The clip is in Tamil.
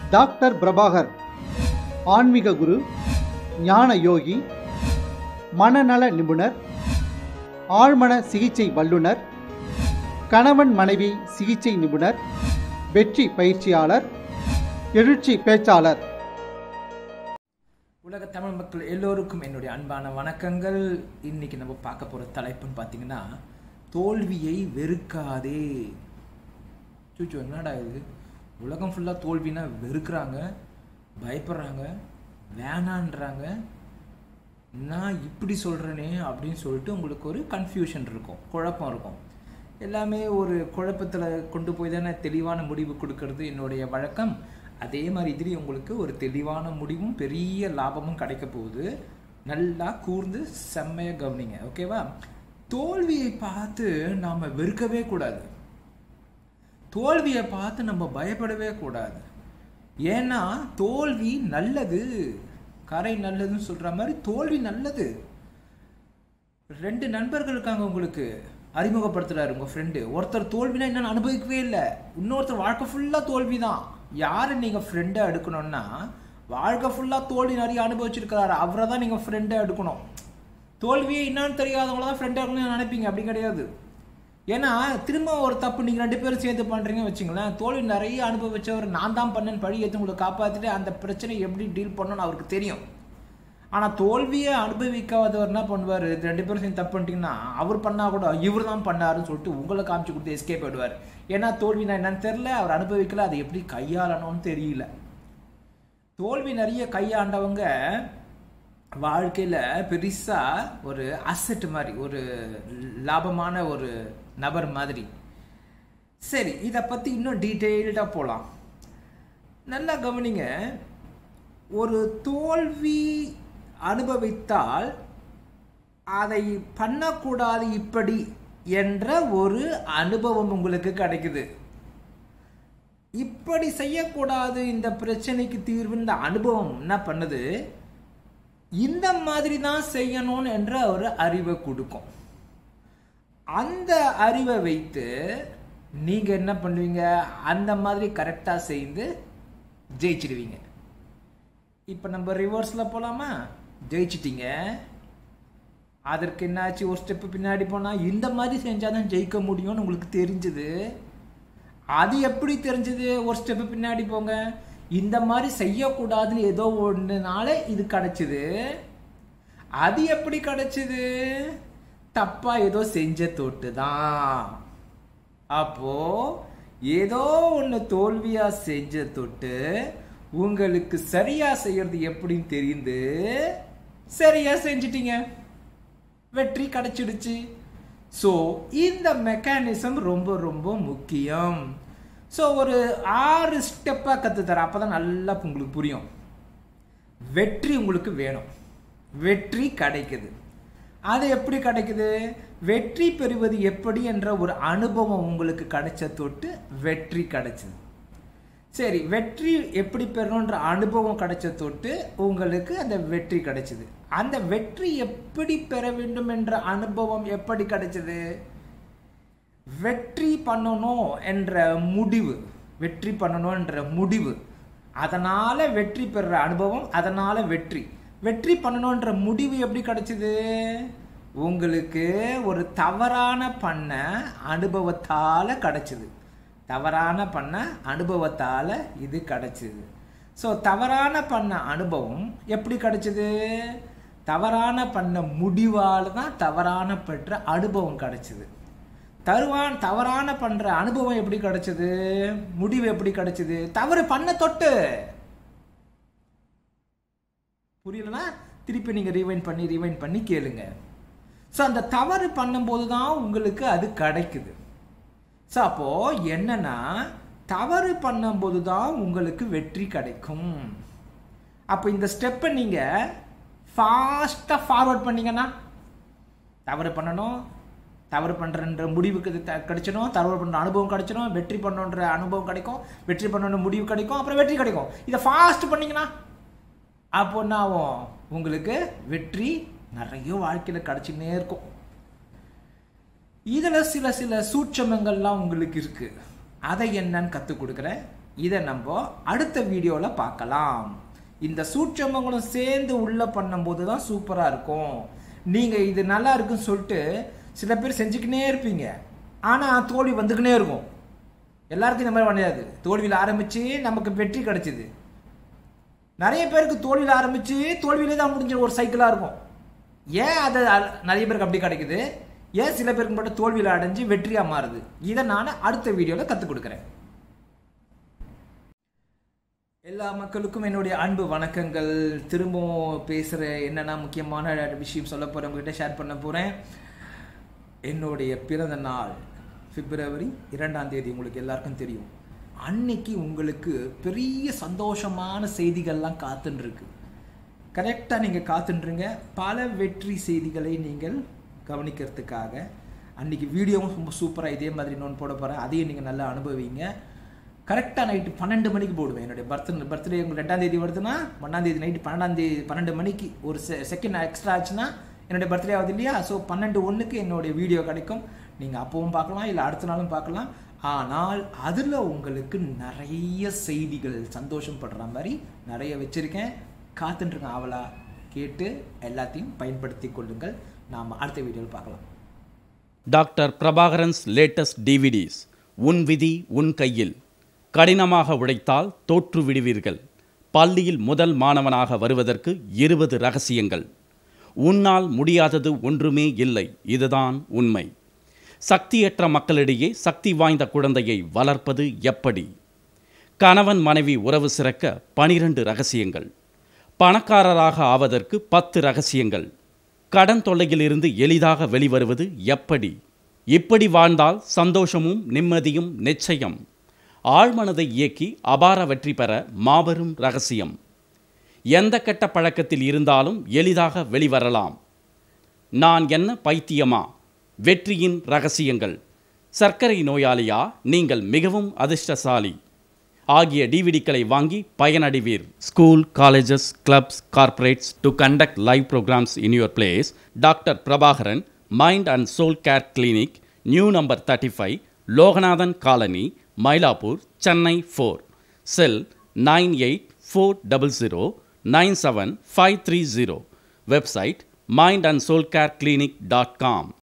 டாக்டர் பிரபாகர் ஆன்மீக குரு ஞான யோகி மனநல நிபுணர் ஆழ்மன சிகிச்சை வல்லுனர் கணவன் மனைவி சிகிச்சை நிபுணர் வெற்றி பயிற்சியாளர் எழுச்சி பேச்சாளர் உலக தமிழ் மக்கள் எல்லோருக்கும் என்னுடைய அன்பான வணக்கங்கள் இன்னைக்கு நம்ம பார்க்க போகிற தலைப்புன்னு பார்த்தீங்கன்னா தோல்வியை வெறுக்காதே சூச்சு என்னடா இது உலகம் ஃபுல்லாக தோல்வினா வெறுக்கிறாங்க பயப்படுறாங்க வேணான்றாங்க நான் இப்படி சொல்கிறேனே அப்படின்னு சொல்லிட்டு உங்களுக்கு ஒரு கன்ஃபியூஷன் இருக்கும் குழப்பம் இருக்கும் எல்லாமே ஒரு குழப்பத்தில் கொண்டு போய் தானே தெளிவான முடிவு கொடுக்கறது என்னுடைய வழக்கம் அதே மாதிரி இதுலேயும் உங்களுக்கு ஒரு தெளிவான முடிவும் பெரிய லாபமும் கிடைக்க போகுது நல்லா கூர்ந்து செம்மையாக கவனிங்க ஓகேவா தோல்வியை பார்த்து நாம் வெறுக்கவே கூடாது தோல்வியை பார்த்து நம்ம பயப்படவே கூடாது ஏன்னா தோல்வி நல்லது கரை நல்லதுன்னு சொல்கிற மாதிரி தோல்வி நல்லது ரெண்டு நண்பர்கள் இருக்காங்க உங்களுக்கு அறிமுகப்படுத்துறாரு உங்கள் ஃப்ரெண்டு ஒருத்தர் தோல்வினா என்னன்னு அனுபவிக்கவே இல்லை இன்னொருத்தர் வாழ்க்கை ஃபுல்லாக தோல்வி தான் யாரை நீங்கள் ஃப்ரெண்டை எடுக்கணும்னா வாழ்க்கை ஃபுல்லாக தோல்வி நிறைய அனுபவிச்சிருக்கிறாரு அவரை தான் நீங்கள் ஃப்ரெண்டை எடுக்கணும் தோல்வியே என்னன்னு தெரியாதவங்கள தான் ஃப்ரெண்டாக இருக்கணும்னு நினைப்பீங்க அப்படி கிடையாது ஏன்னா திரும்ப ஒரு தப்பு நீங்கள் ரெண்டு பேரும் சேர்ந்து பண்ணுறீங்கன்னு வச்சுங்களேன் தோல்வி நிறைய அனுபவிச்சவர் நான் தான் பண்ணேன்னு பழி ஏற்று உங்களை காப்பாற்றிட்டு அந்த பிரச்சனை எப்படி டீல் பண்ணணும்னு அவருக்கு தெரியும் ஆனால் தோல்வியை அனுபவிக்காதவர் என்ன பண்ணுவார் ரெண்டு பேரும் சேர்ந்து தப்பு பண்ணிட்டீங்கன்னா அவர் பண்ணால் கூட இவர் தான் பண்ணாருன்னு சொல்லிட்டு உங்களை காமிச்சு கொடுத்து எஸ்கேப் ஆயிடுவார் ஏன்னா தோல்வினா என்னன்னு தெரில அவர் அனுபவிக்கல அதை எப்படி கையாளணும்னு தெரியல தோல்வி நிறைய கையாண்டவங்க வாழ்க்கையில் பெருசாக ஒரு அசட் மாதிரி ஒரு லாபமான ஒரு நபர் மாதிரி சரி இதை பற்றி இன்னும் டீட்டெயில்டாக போகலாம் நல்லா கவனிங்க ஒரு தோல்வி அனுபவித்தால் அதை பண்ணக்கூடாது இப்படி என்ற ஒரு அனுபவம் உங்களுக்கு கிடைக்குது இப்படி செய்யக்கூடாது இந்த பிரச்சனைக்கு தீர்வு இந்த அனுபவம் என்ன பண்ணுது இந்த மாதிரி தான் செய்யணும் என்ற ஒரு அறிவை கொடுக்கும் அந்த அறிவை வைத்து நீங்க என்ன பண்ணுவீங்க அந்த மாதிரி கரெக்டாக செய்து ஜெயிச்சிடுவீங்க இப்போ நம்ம ரிவர்ஸில் போகலாமா ஜெயிச்சிட்டீங்க அதற்கு என்னாச்சு ஒரு ஸ்டெப்பு பின்னாடி போனால் இந்த மாதிரி செஞ்சால் தான் ஜெயிக்க முடியும்னு உங்களுக்கு தெரிஞ்சுது அது எப்படி தெரிஞ்சது ஒரு ஸ்டெப்பு பின்னாடி போங்க இந்த மாதிரி செய்யக்கூடாதுன்னு ஏதோ ஒன்றுனால இது கிடைச்சிது அது எப்படி கிடைச்சிது தப்பா ஏதோ செஞ்ச தொட்டு தான் அப்போ ஏதோ ஒன்று தோல்வியா செஞ்ச தொட்டு உங்களுக்கு சரியா செய்யறது எப்படின்னு தெரிந்து சரியா செஞ்சிட்டீங்க வெற்றி கிடைச்சிடுச்சு ஸோ இந்த மெக்கானிசம் ரொம்ப ரொம்ப முக்கியம் ஸோ ஒரு ஆறு ஸ்டெப்பாக கற்றுத்தரேன் அப்போ தான் நல்லா உங்களுக்கு புரியும் வெற்றி உங்களுக்கு வேணும் வெற்றி கிடைக்குது அது எப்படி கிடைக்குது வெற்றி பெறுவது எப்படி என்ற ஒரு அனுபவம் உங்களுக்கு கிடைச்ச தொட்டு வெற்றி கிடைச்சது சரி வெற்றி எப்படி பெறணுன்ற அனுபவம் கிடைச்ச தொட்டு உங்களுக்கு அந்த வெற்றி கிடைச்சது அந்த வெற்றி எப்படி பெற வேண்டும் என்ற அனுபவம் எப்படி கிடைச்சது வெற்றி பண்ணணும் என்ற முடிவு வெற்றி பண்ணணும் என்ற முடிவு அதனால வெற்றி பெறுற அனுபவம் அதனால வெற்றி வெற்றி பண்ணணுன்ற முடிவு எப்படி கிடைச்சது உங்களுக்கு ஒரு தவறான பண்ண அனுபவத்தால கிடைச்சது தவறான பண்ண அனுபவத்தால இது கிடைச்சது ஸோ தவறான பண்ண அனுபவம் எப்படி கிடைச்சது தவறான பண்ண முடிவால் தான் தவறான பெற்ற அனுபவம் கிடைச்சது தருவான் தவறான பண்ற அனுபவம் எப்படி கிடைச்சது முடிவு எப்படி கிடைச்சது தவறு பண்ண தொட்டு புரியலனா திருப்பி நீங்க ரீவைண்ட் பண்ணி ரீவைண்ட் பண்ணி கேளுங்க ஸோ அந்த தவறு பண்ணும்போது தான் உங்களுக்கு அது கிடைக்குது ஸோ அப்போ என்னன்னா தவறு பண்ணும்போது தான் உங்களுக்கு வெற்றி கிடைக்கும் அப்போ இந்த ஸ்டெப்பை நீங்க ஃபாஸ்ட்டாக ஃபார்வர்ட் பண்ணீங்கன்னா தவறு பண்ணணும் தவறு பண்ணுறன்ற முடிவுக்கு இது த- கிடைச்சிடும் தவறு பண்ணுற அனுபவம் கிடைச்சிடும் வெற்றி பண்ணுன்ற அனுபவம் கிடைக்கும் வெற்றி பண்ணணுன்ற முடிவு கிடைக்கும் அப்புறம் வெற்றி கிடைக்கும் இதை ஃபாஸ்ட் பண்ணீங்கன்னா அப்போ என்ன ஆகும் உங்களுக்கு வெற்றி நிறைய வாழ்க்கையில் கிடைச்சின்னே இருக்கும் இதில் சில சில சூட்சமங்கள்லாம் உங்களுக்கு இருக்கு அதை என்னன்னு கற்றுக் கொடுக்குறேன் இதை நம்ம அடுத்த வீடியோவில் பார்க்கலாம் இந்த சூட்சமங்களும் சேர்ந்து உள்ள பண்ணும்போது தான் சூப்பராக இருக்கும் நீங்கள் இது நல்லா இருக்குன்னு சொல்லிட்டு சில பேர் செஞ்சுக்கினே இருப்பீங்க ஆனால் தோல்வி வந்துக்கினே இருக்கும் எல்லாருக்கும் இந்த மாதிரி கிடையாது தோல்வியில் ஆரம்பித்து நமக்கு வெற்றி கிடைச்சிது நிறைய பேருக்கு தோல்வியில் ஆரம்பித்து தோல்வியிலே தான் முடிஞ்ச ஒரு சைக்கிளாக இருக்கும் ஏன் அதை அ- நிறைய பேருக்கு அப்படி கிடைக்குது ஏன் சில பேருக்கு மட்டும் தோல்வியில் அடைஞ்சு வெற்றியாக மாறுது இதை நான் அடுத்த வீடியோவில் கற்றுக் கொடுக்குறேன் எல்லா மக்களுக்கும் என்னுடைய அன்பு வணக்கங்கள் திரும்பவும் பேசுகிற என்னென்ன முக்கியமான விஷயம் சொல்ல போகிறேன் உங்ககிட்ட ஷேர் பண்ண போகிறேன் என்னுடைய பிறந்த நாள் பிப்ரவரி இரண்டாம் தேதி உங்களுக்கு எல்லாருக்கும் தெரியும் அன்னைக்கு உங்களுக்கு பெரிய சந்தோஷமான செய்திகள்லாம் காத்துன்னு இருக்கு கரெக்டாக நீங்கள் காத்துன்றீங்க பல வெற்றி செய்திகளை நீங்கள் கவனிக்கிறதுக்காக அன்னைக்கு வீடியோவும் ரொம்ப சூப்பராக இதே மாதிரி இன்னொன்று போட போகிறேன் அதையும் நீங்கள் நல்லா அனுபவிங்க கரெக்டாக நைட்டு பன்னெண்டு மணிக்கு போடுவேன் என்னுடைய பர்த் பர்த்டே உங்களுக்கு ரெண்டாம் தேதி வருதுன்னா ஒன்றாம் தேதி நைட்டு பன்னெண்டாம் தேதி பன்னெண்டு மணிக்கு ஒரு செ செகண்ட் எக்ஸ்ட்ரா ஆச்சுன்னா என்னுடைய பர்த்டே ஆகுது இல்லையா ஸோ பன்னெண்டு ஒன்றுக்கு என்னுடைய வீடியோ கிடைக்கும் நீங்கள் அப்பவும் பார்க்கலாம் இல்லை அடுத்த நாளும் பார்க்கலாம் ஆனால் அதில் உங்களுக்கு நிறைய செய்திகள் சந்தோஷம் படுற மாதிரி நிறைய வச்சுருக்கேன் காத்துட்டுருக்கேன் அவளா கேட்டு எல்லாத்தையும் பயன்படுத்தி கொள்ளுங்கள் நாம் அடுத்த வீடியோவில் பார்க்கலாம் டாக்டர் பிரபாகரன்ஸ் லேட்டஸ்ட் டிவிடிஸ் உன் விதி உன் கையில் கடினமாக உழைத்தால் தோற்று விடுவீர்கள் பள்ளியில் முதல் மாணவனாக வருவதற்கு இருபது ரகசியங்கள் உன்னால் முடியாதது ஒன்றுமே இல்லை இதுதான் உண்மை சக்தியற்ற மக்களிடையே சக்தி வாய்ந்த குழந்தையை வளர்ப்பது எப்படி கணவன் மனைவி உறவு சிறக்க பனிரெண்டு ரகசியங்கள் பணக்காரராக ஆவதற்கு பத்து ரகசியங்கள் கடன் தொல்லையிலிருந்து எளிதாக வெளிவருவது எப்படி இப்படி வாழ்ந்தால் சந்தோஷமும் நிம்மதியும் நிச்சயம் ஆழ்மனதை இயக்கி அபார வெற்றி பெற மாபெரும் ரகசியம் எந்த கெட்ட பழக்கத்தில் இருந்தாலும் எளிதாக வெளிவரலாம் நான் என்ன பைத்தியமா வெற்றியின் ரகசியங்கள் சர்க்கரை நோயாளியா நீங்கள் மிகவும் அதிர்ஷ்டசாலி ஆகிய டிவிடிக்களை வாங்கி பயனடைவீர் school colleges clubs corporates to conduct live programs in your place doctor Prabhakaran mind and soul care clinic new number thirty five Loganathan colony Mylapore Chennai four cell nine eight four double zero nine seven five three zero website mind and soul care clinic dot com